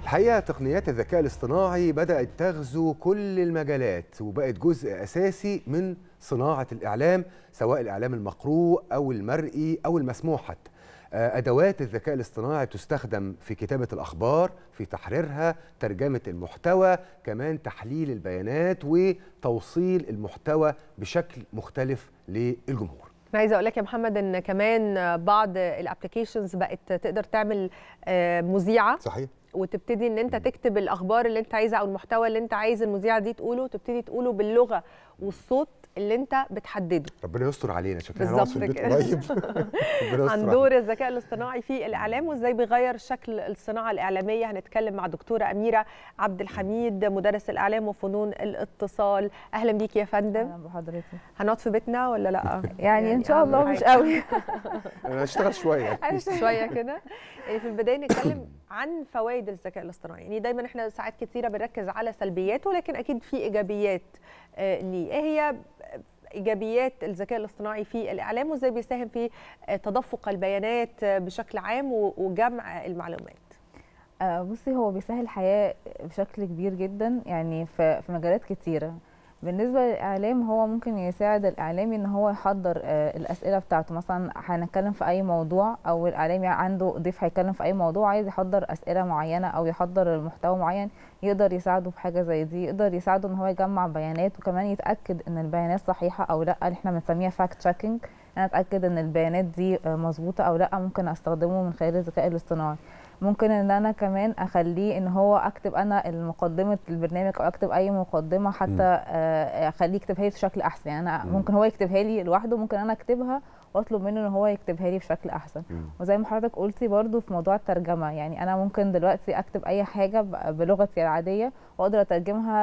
الحقيقه تقنيات الذكاء الاصطناعي بدات تغزو كل المجالات وبقت جزء اساسي من صناعه الاعلام سواء الاعلام المقروء او المرئي او المسموع حتى ادوات الذكاء الاصطناعي تستخدم في كتابه الاخبار في تحريرها ترجمه المحتوى كمان تحليل البيانات وتوصيل المحتوى بشكل مختلف للجمهور انا عايزه اقول لك يا محمد ان كمان بعض الابلكيشنز بقت تقدر تعمل مذيعه صحيح وتبتدي ان انت تكتب الاخبار اللي انت عايزها او المحتوى اللي انت عايز المذيعه دي تقوله تبتدي تقوله باللغه والصوت اللي انت بتحدده ربنا يستر علينا شكلنا هنقعد في البيت قريب عن دور الذكاء الاصطناعي في الاعلام وازاي بيغير شكل الصناعه الاعلاميه هنتكلم مع دكتوره اميره عبد الحميد مدرس الاعلام وفنون الاتصال اهلا بيكي يا فندم اهلا بحضرتك هنقعد في بيتنا ولا لا يعني, يعني ان شاء الله مش قوي انا هشتغل شويه شويه كده يعني في البدايه نتكلم عن فوائد الذكاء الاصطناعي يعني دايما احنا ساعات كثيره بنركز على سلبياته لكن اكيد في ايجابيات ليه ايه هي ايجابيات الذكاء الاصطناعي في الاعلام وازاي بيساهم في تدفق البيانات بشكل عام وجمع المعلومات بصي هو بيسهل الحياه بشكل كبير جدا يعني في مجالات كتيره بالنسبه للاعلام هو ممكن يساعد الاعلامي ان هو يحضر الاسئله بتاعته مثلا هنتكلم في اي موضوع او الاعلامي عنده ضيف هيتكلم في اي موضوع عايز يحضر اسئله معينه او يحضر محتوى معين يقدر يساعده في حاجه زي دي يقدر يساعده ان هو يجمع بيانات وكمان يتاكد ان البيانات صحيحه او لا اللي احنا بنسميها فاكت تشيكينج انا اتاكد ان البيانات دي مظبوطه او لا ممكن استخدمه من خلال الذكاء الاصطناعي ممكن ان انا كمان اخليه ان هو اكتب انا المقدمه البرنامج او اكتب اي مقدمه حتى اخليه يكتبها لي بشكل احسن يعني انا ممكن هو يكتبها لي لوحده ممكن انا اكتبها واطلب منه ان هو يكتبها لي بشكل احسن وزي ما حضرتك قلتي برضو في موضوع الترجمه يعني انا ممكن دلوقتي اكتب اي حاجه بلغتي العاديه واقدر اترجمها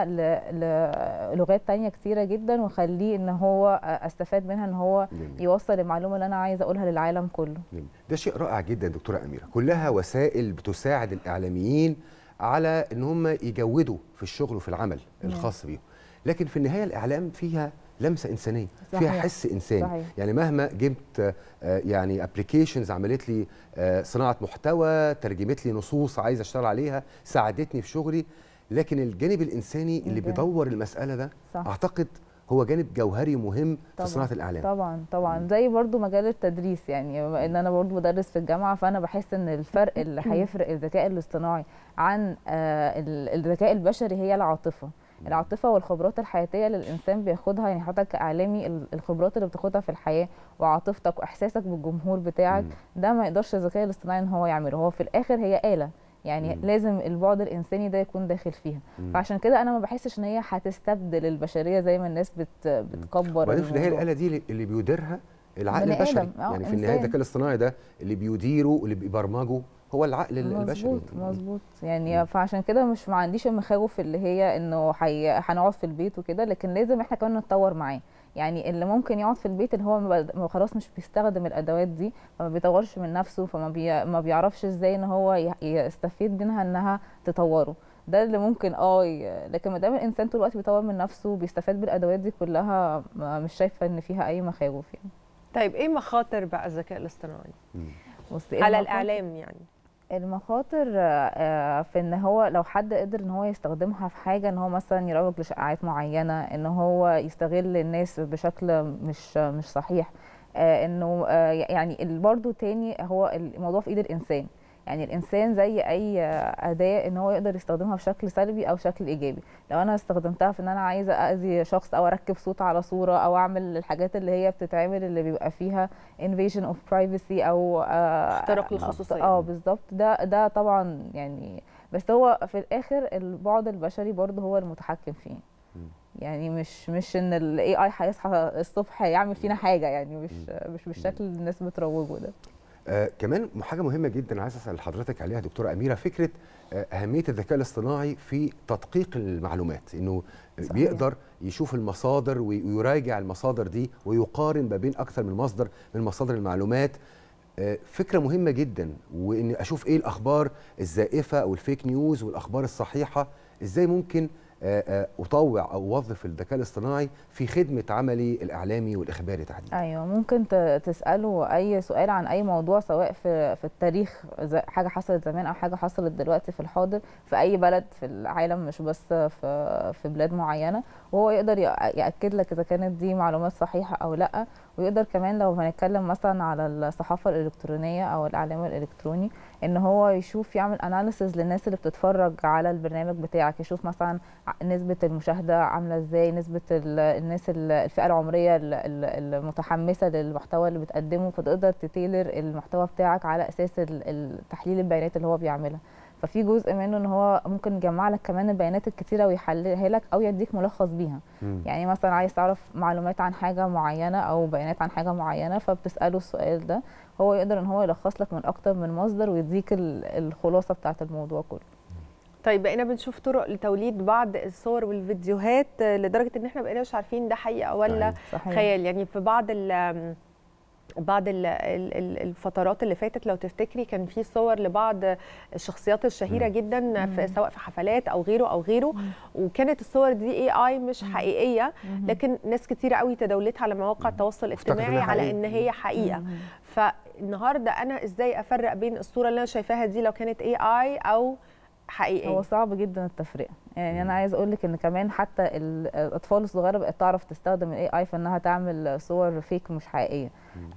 للغات تانية كتيره جدا واخليه ان هو استفاد منها ان هو يوصل المعلومه اللي انا عايزه اقولها للعالم كله ده شيء رائع جدا دكتوره اميره كلها وسائل بتساعد الاعلاميين على ان هم يجودوا في الشغل وفي العمل الخاص بيهم لكن في النهايه الاعلام فيها لمسه انسانيه صحيح. فيها حس انساني صحيح. يعني مهما جبت يعني ابلكيشنز عملت لي صناعه محتوى ترجمت لي نصوص عايز اشتغل عليها ساعدتني في شغلي لكن الجانب الانساني اللي بيدور المساله ده صح. اعتقد هو جانب جوهري مهم طبعًا في صناعه الاعلام طبعا طبعا زي برضو مجال التدريس يعني ان انا برضو بدرس في الجامعه فانا بحس ان الفرق اللي هيفرق الذكاء الاصطناعي عن الذكاء البشري هي العاطفه العاطفه والخبرات الحياتيه اللي الانسان بياخدها يعني حضرتك كاعلامي الخبرات اللي بتاخدها في الحياه وعاطفتك واحساسك بالجمهور بتاعك ده ما يقدرش الذكاء الاصطناعي ان هو يعمله هو في الاخر هي اله يعني مم. لازم البعد الانساني ده يكون داخل فيها مم. فعشان كده انا ما بحسش ان هي هتستبدل البشريه زي ما الناس بت بتكبر وبعدين في النهايه الاله دي اللي بيديرها العقل البشري يعني في النهايه الذكاء الاصطناعي ده اللي بيديره واللي بيبرمجه هو العقل البشري مظبوط مظبوط يعني مم. فعشان كده مش ما عنديش المخاوف اللي هي انه هنقعد في البيت وكده لكن لازم احنا كمان نتطور معاه يعني اللي ممكن يقعد في البيت اللي هو خلاص مش بيستخدم الادوات دي فما بيطورش من نفسه فما بي ما بيعرفش ازاي ان هو يستفيد منها انها تطوره ده اللي ممكن اه لكن ما دام الانسان طول الوقت بيطور من نفسه بيستفاد بالادوات دي كلها مش شايفه ان فيها اي مخاوف يعني طيب ايه مخاطر بقى الذكاء الاصطناعي على الاعلام يعني المخاطر في ان هو لو حد قدر ان هو يستخدمها في حاجه ان هو مثلا يروج لشائعات معينه ان هو يستغل الناس بشكل مش مش صحيح انه يعني برضه تاني هو الموضوع في ايد الانسان يعني الانسان زي اي اداه ان هو يقدر يستخدمها بشكل سلبي او شكل ايجابي لو انا استخدمتها في ان انا عايزه اذي شخص او اركب صوت على صوره او اعمل الحاجات اللي هي بتتعمل اللي بيبقى فيها invasion of privacy او اختراق للخصوصيه اه بالظبط ده ده طبعا يعني بس هو في الاخر البعد البشري برضه هو المتحكم فيه يعني مش مش ان الاي اي هيصحى الصبح يعمل فينا حاجه يعني مش مش بالشكل اللي الناس بتروجه ده آه كمان حاجه مهمه جدا عايز اسال حضرتك عليها دكتوره اميره فكره آه اهميه الذكاء الاصطناعي في تدقيق المعلومات انه صحيح. بيقدر يشوف المصادر ويراجع المصادر دي ويقارن ما بين اكثر من مصدر من مصادر المعلومات آه فكره مهمه جدا واني اشوف ايه الاخبار الزائفه او الفيك نيوز والاخبار الصحيحه ازاي ممكن آه، آه، اطوع او اوظف الذكاء الاصطناعي في خدمه عملي الاعلامي والاخباري تحديدا ايوه ممكن ت- تساله اي سؤال عن اي موضوع سواء في في التاريخ زي حاجه حصلت زمان او حاجه حصلت دلوقتي في الحاضر في اي بلد في العالم مش بس في في بلاد معينه وهو يقدر يأ- ياكد لك اذا كانت دي معلومات صحيحه او لا ويقدر كمان لو هنتكلم مثلا على الصحافه الالكترونيه او الاعلام الالكتروني ان هو يشوف يعمل اناليسز للناس اللي بتتفرج على البرنامج بتاعك يشوف مثلا ع- نسبه المشاهده عامله ازاي نسبه ال- الناس ال- الفئه العمريه ال- ال- المتحمسه للمحتوى اللي بتقدمه فتقدر تتيلر المحتوى بتاعك على اساس ال- ال- تحليل البيانات اللي هو بيعملها ففي جزء منه ان هو ممكن يجمع لك كمان البيانات الكتيره ويحللها لك او يديك ملخص بيها مم. يعني مثلا عايز تعرف معلومات عن حاجه معينه او بيانات عن حاجه معينه فبتساله السؤال ده هو يقدر ان هو يلخص لك من اكتر من مصدر ويديك ال- الخلاصه بتاعه الموضوع كله طيب بقينا بنشوف طرق لتوليد بعض الصور والفيديوهات آه، لدرجه ان احنا بقينا مش عارفين ده حقيقه ولا صحيح. صحيح خيال يعني في بعض ال بعض ال- ال- ال- الفترات اللي فاتت لو تفتكري كان في صور لبعض الشخصيات الشهيره مم. جدا في مم. سواء في حفلات او غيره او غيره مم. وكانت الصور دي اي اي مش مم. حقيقيه مهم. لكن ناس كتيره قوي تداولتها على مواقع التواصل وافتكرت الاجتماعي إنها على حقيقة. ان هي حقيقه مهم. فالنهارده انا ازاي افرق بين الصوره اللي انا شايفاها دي لو كانت اي اي او حقيقيه هو صعب جدا التفرقه يعني مم. انا عايز اقول لك ان كمان حتى ال- الاطفال الصغيره بقت تعرف تستخدم الاي اي في انها تعمل صور فيك مش حقيقيه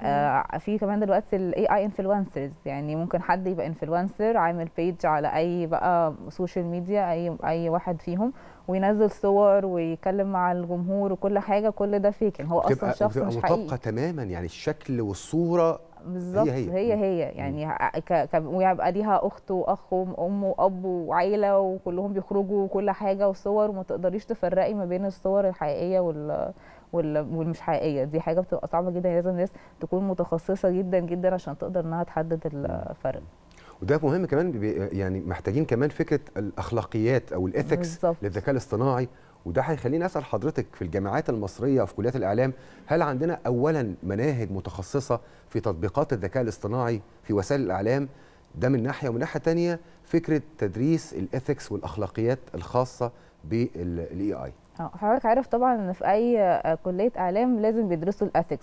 آه في كمان دلوقتي الاي اي انفلونسرز يعني ممكن حد يبقى انفلونسر عامل بيج على اي بقى سوشيال ميديا اي اي واحد فيهم وينزل صور ويتكلم مع الجمهور وكل حاجه كل ده فيك يعني هو اصلا بتبقى شخص بتبقى مش مطابقه حقيقي تماما يعني الشكل والصوره بالظبط هي. هي هي, هي يعني ع- ك... ك... ويبقى ليها اخت واخ وام واب وعيله وكلهم بيخرجوا وكل حاجه وصور وما تقدريش تفرقي ما بين الصور الحقيقيه وال... وال... والمش حقيقيه دي حاجه بتبقى صعبه جدا لازم الناس تكون متخصصه جدا جدا عشان تقدر انها تحدد الفرق وده مهم كمان بي- يعني محتاجين كمان فكره الاخلاقيات او الاثكس بالظبط. للذكاء الاصطناعي وده هيخليني اسال حضرتك في الجامعات المصريه او في كليات الاعلام هل عندنا اولا مناهج متخصصه في تطبيقات الذكاء الاصطناعي في وسائل الاعلام ده من ناحيه ومن ناحيه تانية فكره تدريس الاثكس والاخلاقيات الخاصه بالاي اي اه حضرتك عارف طبعا ان في اي آه، كليه اعلام لازم بيدرسوا الاثكس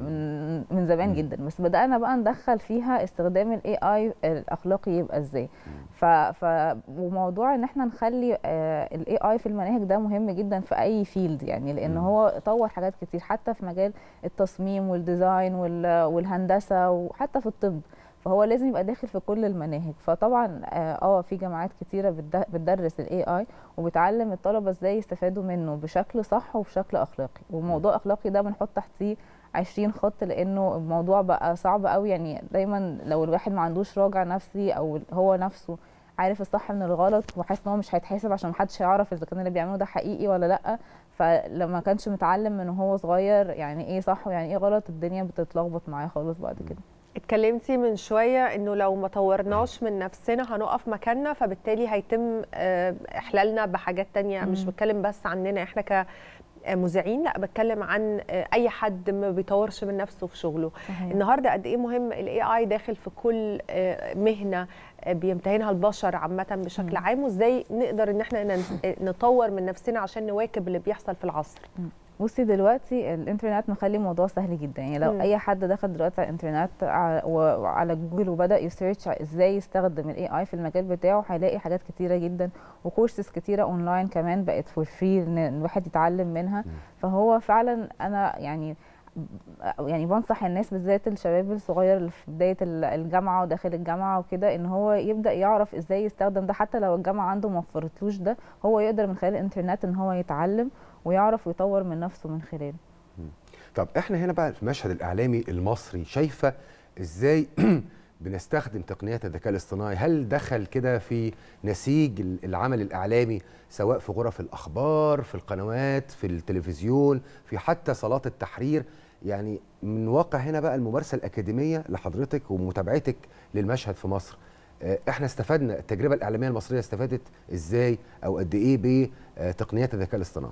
من من زمان مم. جدا بس بدانا بقى ندخل فيها استخدام الاي اي الاخلاقي يبقى ازاي ف, ف وموضوع ان احنا نخلي الاي اي في المناهج ده مهم جدا في اي فيلد يعني لان مم. هو طور حاجات كتير حتى في مجال التصميم والديزاين وال- والهندسه وحتى في الطب فهو لازم يبقى داخل في كل المناهج فطبعا اه آه، في جامعات كتيره بتد- بتدرس الاي اي وبتعلم الطلبه ازاي يستفادوا منه بشكل صح وبشكل اخلاقي وموضوع اخلاقي ده بنحط تحتيه 20 خط لانه الموضوع بقى صعب قوي يعني دايما لو الواحد ما عندوش راجع نفسي او هو نفسه عارف الصح من الغلط وحاسس ان هو مش هيتحاسب عشان محدش هيعرف اذا كان اللي بيعمله ده حقيقي ولا لا فلما كانش متعلم من هو صغير يعني ايه صح ويعني ايه غلط الدنيا بتتلخبط معاه خالص بعد كده اتكلمتي من شويه انه لو ما طورناش من نفسنا هنقف مكاننا فبالتالي هيتم آه، احلالنا بحاجات تانية مش مم. بتكلم بس عننا احنا كمذيعين لا بتكلم عن آه، اي حد ما بيطورش من نفسه في شغله صحيح. النهارده قد ايه مهم الاي اي داخل في كل آه، مهنه آه، بيمتهنها البشر عامه بشكل مم. عام وازاي نقدر ان احنا نن- آه، نطور من نفسنا عشان نواكب اللي بيحصل في العصر بصي دلوقتي الانترنت مخلي الموضوع سهل جدا يعني لو مم. اي حد دخل دلوقتي على الانترنت ع- و- وعلى جوجل وبدا يسيرش ازاي يستخدم الاي اي في المجال بتاعه هيلاقي حاجات كتيره جدا وكورسز كتيره اونلاين كمان بقت فور فري ان الواحد يتعلم منها فهو فعلا انا يعني يعني بنصح الناس بالذات الشباب الصغير اللي في بدايه ال- الجامعه وداخل الجامعه وكده ان هو يبدا يعرف ازاي يستخدم ده حتى لو الجامعه عنده ما وفرتلوش ده هو يقدر من خلال الانترنت ان هو يتعلم ويعرف ويطور من نفسه من خلاله طب احنا هنا بقى في المشهد الاعلامي المصري شايفه ازاي بنستخدم تقنيات الذكاء الاصطناعي هل دخل كده في نسيج ال- العمل الاعلامي سواء في غرف الاخبار في القنوات في التلفزيون في حتى صالات التحرير يعني من واقع هنا بقى الممارسه الاكاديميه لحضرتك ومتابعتك للمشهد في مصر آه، احنا استفدنا التجربه الاعلاميه المصريه استفادت ازاي او قد ايه بتقنيات الذكاء الاصطناعي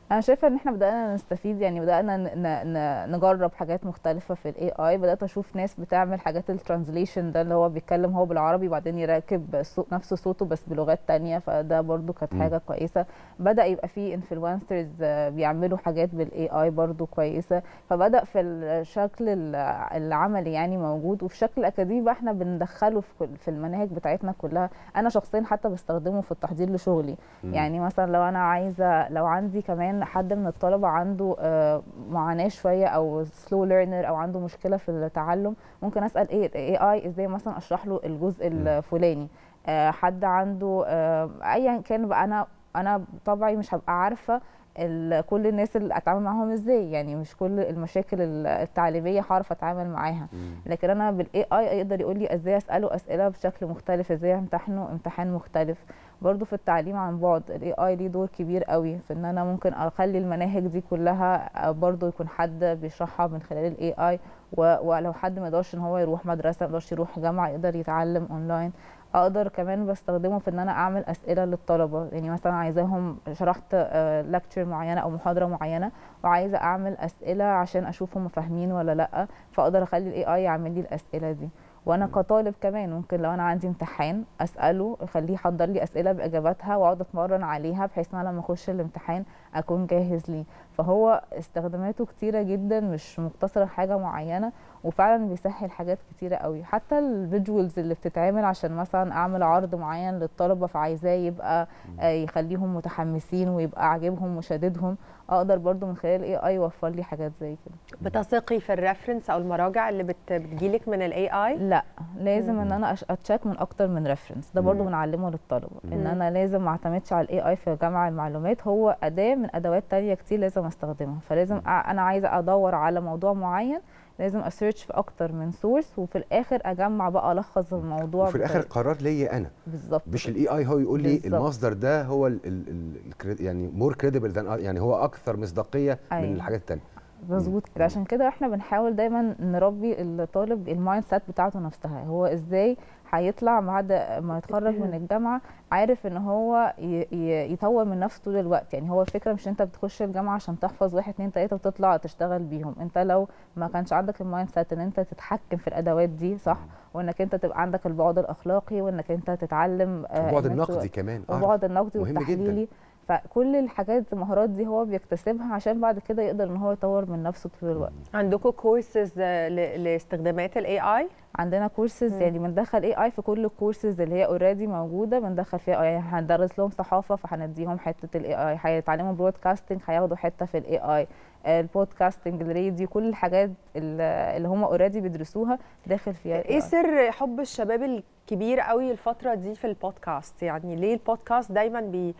انا شايفه ان احنا بدانا نستفيد يعني بدانا ن- ن- ن- نجرب حاجات مختلفه في الاي اي بدات اشوف ناس بتعمل حاجات الترانزليشن ده اللي هو بيتكلم هو بالعربي وبعدين يركب صوت نفس صوته بس بلغات تانية فده برضو كانت مم. حاجه كويسه بدا يبقى في انفلونسرز بيعملوا حاجات بالاي اي برضو كويسه فبدا في الشكل ال- العملي يعني موجود وفي الشكل الاكاديمي بقى احنا بندخله في كل- في المناهج بتاعتنا كلها انا شخصيا حتى بستخدمه في التحضير لشغلي مم. يعني مثلا لو انا عايزه لو عندي كمان حد من الطلبه عنده آه، معاناه شويه او سلو ليرنر او عنده مشكله في التعلم ممكن اسال ايه اي اي ازاي مثلا اشرح له الجزء الفلاني آه، حد عنده آه، ايا كان بقى انا انا طبعي مش هبقى عارفه ال- كل الناس اللي اتعامل معاهم ازاي يعني مش كل المشاكل ال- التعليميه هعرف اتعامل معاها مم. لكن انا بالاي اي يقدر يقول لي ازاي اساله اسئله بشكل مختلف ازاي امتحنه امتحان مختلف برضو في التعليم عن بعد الاي اي ليه دور كبير قوي في ان انا ممكن اخلي المناهج دي كلها آه، برضو يكون حد بيشرحها من خلال الاي اي ولو حد ما يقدرش ان هو يروح مدرسه ما يقدرش يروح جامعه يقدر يتعلم اونلاين اقدر كمان بستخدمه في ان انا اعمل اسئله للطلبه يعني مثلا عايزاهم شرحت لكتشر معينه او محاضره معينه وعايزه اعمل اسئله عشان اشوف هم فاهمين ولا لا فاقدر اخلي الاي اي يعمل لي الاسئله دي وانا مم. كطالب كمان ممكن لو انا عندي امتحان اساله اخليه يحضر لي اسئله باجاباتها واقعد اتمرن عليها بحيث ان انا لما اخش الامتحان اكون جاهز ليه فهو استخداماته كتيره جدا مش مقتصره على حاجه معينه وفعلا بيسهل حاجات كتيره قوي حتى الفيجوالز اللي بتتعمل عشان مثلا اعمل عرض معين للطلبه فعايزاه يبقى آه، يخليهم متحمسين ويبقى عاجبهم وشاددهم اقدر برضو من خلال الاي اي يوفر لي حاجات زي كده بتثقي في الريفرنس او المراجع اللي بت- بتجيلك من الاي اي لا لازم مم. ان انا أش- اتشيك من اكتر من ريفرنس ده برضو مم. بنعلمه للطلبه ان مم. انا لازم ما اعتمدش على الاي اي في جمع المعلومات هو اداه من ادوات تانية كتير لازم استخدمها فلازم أ- انا عايزه ادور على موضوع معين لازم اسيرش في اكتر من سورس وفي الاخر اجمع بقى الخص الموضوع وفي الاخر بطريقة- قرار ليا انا بالظبط مش كده. الاي اي هو يقول لي بالظبط. المصدر ده هو ال ال ال يعني مور كريديبل ذان يعني هو اكثر مصداقيه من أيوة. الحاجات الثانيه مظبوط كده عشان كده احنا بنحاول دايما نربي الطالب المايند سيت بتاعته نفسها هو ازاي هيطلع بعد ما يتخرج من الجامعه عارف ان هو ي- ي- يطور من نفسه طول الوقت يعني هو الفكره مش انت بتخش الجامعه عشان تحفظ واحد اتنين تلاته وتطلع تشتغل بيهم انت لو ما كانش عندك المايند سيت ان انت تتحكم في الادوات دي صح وانك انت تبقى عندك البعد الاخلاقي وانك انت تتعلم آه، البعد إن أنت- النقدي كمان آه. والبعد النقدي مهم جداً. والتحليلي فكل الحاجات المهارات دي هو بيكتسبها عشان بعد كده يقدر ان هو يطور من نفسه طول الوقت عندكم كورسز لاستخدامات الاي اي عندنا كورسز مم. يعني بندخل اي اي في كل الكورسز اللي هي اوريدي موجوده بندخل فيها يعني هندرس لهم صحافه فهنديهم حته الاي اي هيتعلموا برودكاستنج هياخدوا حته في الاي اي البودكاستنج الراديو كل الحاجات اللي اللي هم اوريدي بيدرسوها داخل فيها ال ايه AI. سر حب الشباب الكبير قوي الفتره دي في البودكاست يعني ليه البودكاست دايما بي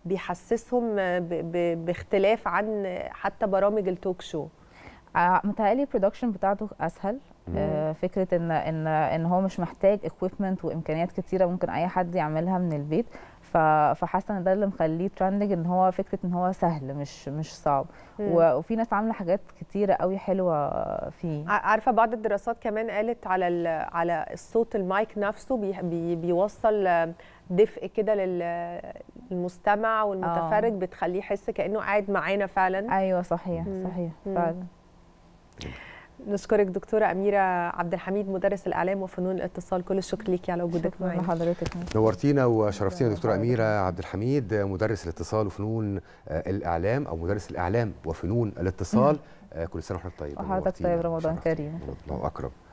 بيحسسهم ب ب باختلاف عن حتى برامج التوك شو آه، متهيألي البرودكشن بتاعته اسهل آه، فكره ان ان ان هو مش محتاج اكويبمنت وامكانيات كتيره ممكن اي حد يعملها من البيت ف- فحاسه ان ده اللي مخليه ترندنج ان هو فكره ان هو سهل مش مش صعب مم. و- وفي ناس عامله حاجات كتيره قوي حلوه فيه ع- عارفه بعض الدراسات كمان قالت على ال- على الصوت المايك نفسه بي بي بيوصل دفء كده لل- للمستمع والمتفرج بتخليه يحس كانه قاعد معانا فعلا ايوه صحيح مم. صحيح مم. فعلا نشكرك دكتوره اميره عبد الحميد مدرس الاعلام وفنون الاتصال كل الشكر ليكي على وجودك شكرا معانا لحضرتك نورتينا وشرفتينا شكراً دكتوره لحضرتك. اميره عبد الحميد مدرس الاتصال وفنون آه، الاعلام او مدرس الاعلام وفنون الاتصال آه، كل سنه وحضرتك طيب وحضرتك نورتينا طيب، رمضان وشرفتينا. كريم. الله اكرم